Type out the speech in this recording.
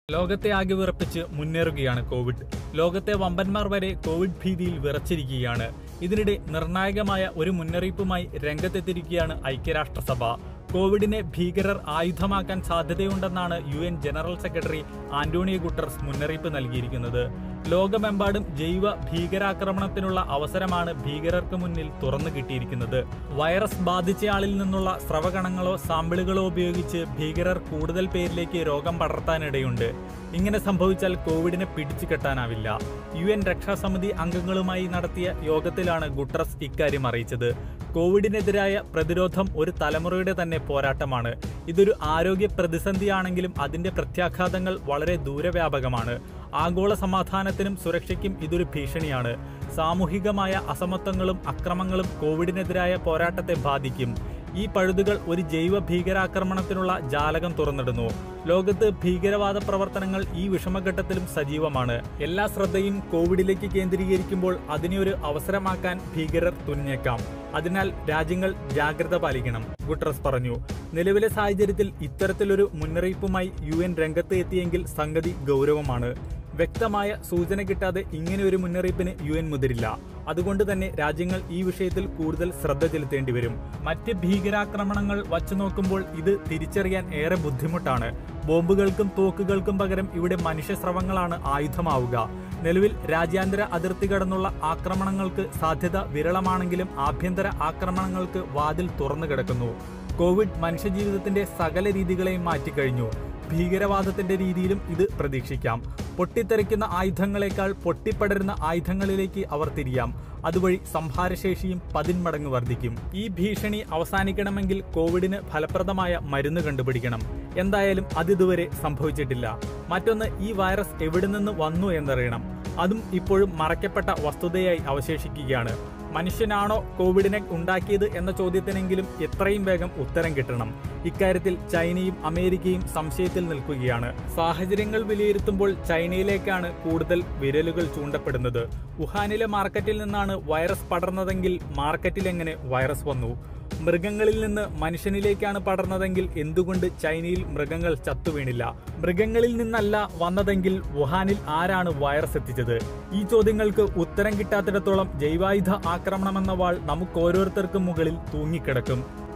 ലോകത്തെ ആകെ വിറപ്പിച്ച് മുന്നേറുകയാണ് കോവിഡ് ലോകത്തെ വമ്പന്മാർ വരെ കോവിഡ് ഭീതിയിൽ വിറച്ചിരിക്കുകയാണ് ഇതിനിടെ നിർണായകമായ ഒരു മുന്നറിയിപ്പുമായി രംഗത്തെത്തിയിരിക്കുകയാണ് ഐക്യരാഷ്ട്രസഭ കോവിഡിനെ ഭീകരർ ആയുധമാക്കാൻ സാധ്യതയുണ്ടെന്നാണ് U N general secretary Antonio Guterres മുന്നറിയിപ്പ് നൽകിയിരിക്കുന്നത് ലോകമെമ്പാടും ജൈവ ഭീകരാക്രമണത്തിനുള്ള അവസരമാണ് ഭീകരർക്ക് മുന്നിൽ തുറന്നു കിട്ടിയിരിക്കുന്നത് വൈറസ് ബാധിച്ചയാളിൽ നിന്നുള്ള സ്രവകണങ്ങളോ സാമ്പിളുകളോ ഉപയോഗിച്ച് ഭീകരർ കൂടുതൽ പേരിലേക്ക് രോഗം പടർത്താനിടയുണ്ട് ഇങ്ങനെ സംഭവിച്ചാൽ കോവിഡിനെ പിടിച്ചു കെട്ടാനാവില്ല യു എൻ രക്ഷാസമിതി അംഗങ്ങളുമായി നടത്തിയ യോഗത്തിലാണ് ഗുട്ടറസ് ഇക്കാര്യം അറിയിച്ചത് കോവിഡിനെതിരായ പ്രതിരോധം ഒരു തലമുറയുടെ തന്നെ പോരാട്ടമാണ് ഇതൊരു ആരോഗ്യ പ്രതിസന്ധിയാണെങ്കിലും അതിന്റെ പ്രത്യാഘാതങ്ങൾ വളരെ ദൂരവ്യാപകമാണ് ആഗോള സമാധാനത്തിനും സുരക്ഷയ്ക്കും ഇതൊരു ഭീഷണിയാണ് സാമൂഹികമായ അസമത്വങ്ങളും അക്രമങ്ങളും കോവിഡിനെതിരായ പോരാട്ടത്തെ ബാധിക്കും ഈ പഴുതുകൾ ഒരു ജൈവ ഭീകരാക്രമണത്തിനുള്ള ജാലകം തുറന്നിടുന്നു ലോകത്ത് ഭീകരവാദ പ്രവർത്തനങ്ങൾ ഈ വിഷമഘട്ടത്തിലും സജീവമാണ് എല്ലാ ശ്രദ്ധയും കോവിഡിലേക്ക് കേന്ദ്രീകരിക്കുമ്പോൾ അതിനെ ഒരു അവസരമാക്കാൻ ഭീകരർ തുനിഞ്ഞേക്കാം അതിനാൽ രാജ്യങ്ങൾ ജാഗ്രത പാലിക്കണം ഗുട്ടറസ് പറഞ്ഞു നിലവിലെ സാഹചര്യത്തിൽ ഇത്തരത്തിലൊരു മുന്നറിയിപ്പുമായി യു എൻ രംഗത്ത് എത്തിയെങ്കിൽ സംഗതി ഗൗരവമാണ് വ്യക്തമായ സൂചന കിട്ടാതെ ഇങ്ങനെ ഒരു മുന്നറിയിപ്പിന് യു എൻ മുതിരില്ല അതുകൊണ്ട് തന്നെ രാജ്യങ്ങൾ ഈ വിഷയത്തിൽ കൂടുതൽ ശ്രദ്ധ ചെലുത്തേണ്ടി വരും മറ്റ് ഭീകരാക്രമണങ്ങൾ വച്ചു നോക്കുമ്പോൾ ഇത് തിരിച്ചറിയാൻ ഏറെ ബുദ്ധിമുട്ടാണ് ബോംബുകൾക്കും തോക്കുകൾക്കും പകരം ഇവിടെ മനുഷ്യസ്രവങ്ങളാണ് ആയുധമാവുക നിലവിൽ രാജ്യാന്തര അതിർത്തി കടന്നുള്ള ആക്രമണങ്ങൾക്ക് സാധ്യത വിരളമാണെങ്കിലും ആഭ്യന്തര ആക്രമണങ്ങൾക്ക് വാതിൽ തുറന്നു കിടക്കുന്നു കോവിഡ് മനുഷ്യജീവിതത്തിന്റെ സകല രീതികളെയും മാറ്റിക്കഴിഞ്ഞു ഭീകരവാദത്തിന്റെ രീതിയിലും ഇത് പ്രതീക്ഷിക്കാം പൊട്ടിത്തെറിക്കുന്ന ആയുധങ്ങളെക്കാൾ പൊട്ടിപ്പടരുന്ന ആയുധങ്ങളിലേക്ക് അവർ തിരിയാം അതുവഴി സംഹാരശേഷിയും പതിന്മടങ്ങ് വർദ്ധിക്കും ഈ ഭീഷണി അവസാനിക്കണമെങ്കിൽ കോവിഡിന് ഫലപ്രദമായ മരുന്ന് കണ്ടുപിടിക്കണം എന്തായാലും അതിതുവരെ സംഭവിച്ചിട്ടില്ല മറ്റൊന്ന് ഈ വൈറസ് എവിടെ നിന്ന് വന്നു എന്നറിയണം അതും ഇപ്പോഴും മറയ്ക്കപ്പെട്ട വസ്തുതയായി അവശേഷിക്കുകയാണ് മനുഷ്യനാണോ കോവിഡിനെ ഉണ്ടാക്കിയത് എന്ന ചോദ്യത്തിനെങ്കിലും എത്രയും വേഗം ഉത്തരം കിട്ടണം ഇക്കാര്യത്തിൽ ചൈനയും അമേരിക്കയും സംശയത്തിൽ നിൽക്കുകയാണ് സാഹചര്യങ്ങൾ വിലയിരുത്തുമ്പോൾ ചൈനയിലേക്കാണ് കൂടുതൽ വിരലുകൾ ചൂണ്ടപ്പെടുന്നത് വുഹാനിലെ മാർക്കറ്റിൽ നിന്നാണ് വൈറസ് പടർന്നതെങ്കിൽ മാർക്കറ്റിൽ എങ്ങനെ വൈറസ് വന്നു മൃഗങ്ങളിൽ നിന്ന് മനുഷ്യനിലേക്കാണ് പടർന്നതെങ്കിൽ എന്തുകൊണ്ട് ചൈനയിൽ മൃഗങ്ങൾ ചത്തുവീണില്ല മൃഗങ്ങളിൽ നിന്നല്ല വന്നതെങ്കിൽ വുഹാനിൽ ആരാണ് വൈറസ് എത്തിച്ചത് ഈ ചോദ്യങ്ങൾക്ക് ഉത്തരം കിട്ടാത്തിടത്തോളം ജൈവായുധ ആക്രമണമെന്ന വാൾ നമുക്ക് ഓരോരുത്തർക്കും മുകളിൽ തൂങ്ങിക്കിടക്കും